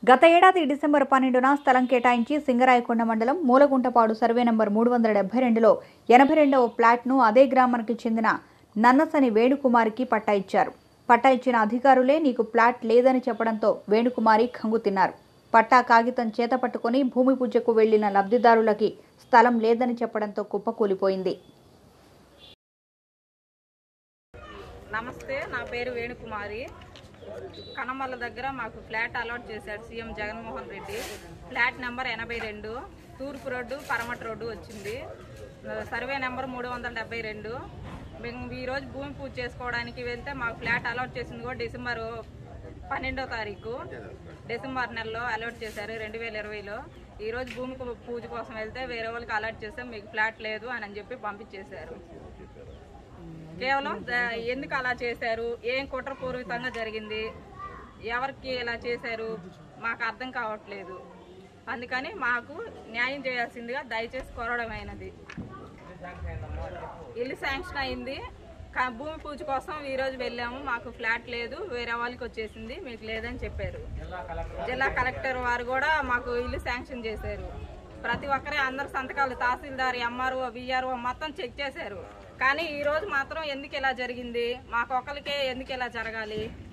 గత ఏడాది డిసెంబర్ పన్నెండున స్థలం కేటాయించి సింగరాయకొండ మండలం మూలగుంటపాడు సర్వే నంబర్ మూడు వందల డెబ్బై రెండులో ఎనభై రెండవ ప్లాట్ను అదే గ్రామానికి చెందిన నన్నసని వేణుకుమారికి పట్టా ఇచ్చారు పట్టా ఇచ్చిన అధికారులే నీకు ప్లాట్ లేదని చెప్పడంతో వేణుకుమారి ఖంగు తిన్నారు పట్టా కాగితం చేత పట్టుకొని భూమి పూజకు వెళ్లిన లబ్ధిదారులకి స్థలం లేదని చెప్పడంతో కుప్పకూలిపోయింది నమస్తే నా పేరు వేణుకుమారి కనమల్ల దగ్గర మాకు ఫ్లాట్ అలాట్ చేశాడు CM Jaganmohan Reddy flat number ఎనభై రెండు తూర్పు రోడ్డు పరమట రోడ్డు వచ్చింది సర్వే నెంబర్ మూడు వందల డెబ్బై రెండు మేము ఈరోజు భూమి పూజ చేసుకోవడానికి వెళ్తే మాకు ఫ్లాట్ అలాట్ చేసింది కూడా డిసెంబర్ పన్నెండో తారీఖు డిసెంబర్ నెలలో అలాట్ చేశారు రెండు వేల ఇరవైలో ఈరోజు భూమి కు- పూజ కోసం వెళ్తే వేరే వాళ్ళకి అలాట్ చేస్తే మీకు ఫ్లాట్ లేదు అని అని చెప్పి పంపించేశారు కేవలం ద- ఎందుకు అలా చేశారు ఏం కుట్రపూర్వకంగా జరిగింది ఎవరికి ఇలా చేశారు మాకు అర్థం కావట్లేదు అందుకని మాకు న్యాయం చేయాల్సిందిగా దయచేసి కోరడమైనది ఇల్లు శాంక్షన్ అయింది కా- భూమి పూజ కోసం ఈ రోజు వెళ్ళాము మాకు ఫ్లాట్ లేదు వేరే వాళ్ళకి వచ్చేసింది మీకు లేదని చెప్పారు జిల్లా కలెక్టర్ వారు కూడా మాకు ఇల్లు శాంక్షన్ చేశారు ప్రతి ఒక్కరి అందరు సంతకాలు తహసీల్దార్ ఎంఆర్ఓ విఆర్ఓ మొత్తం చెక్ చేశారు కానీ ఈ రోజు మాత్రం ఎందుకు ఇలా జరిగింది మాకు ఒక్కరికే ఎందుకు ఇలా జరగాలి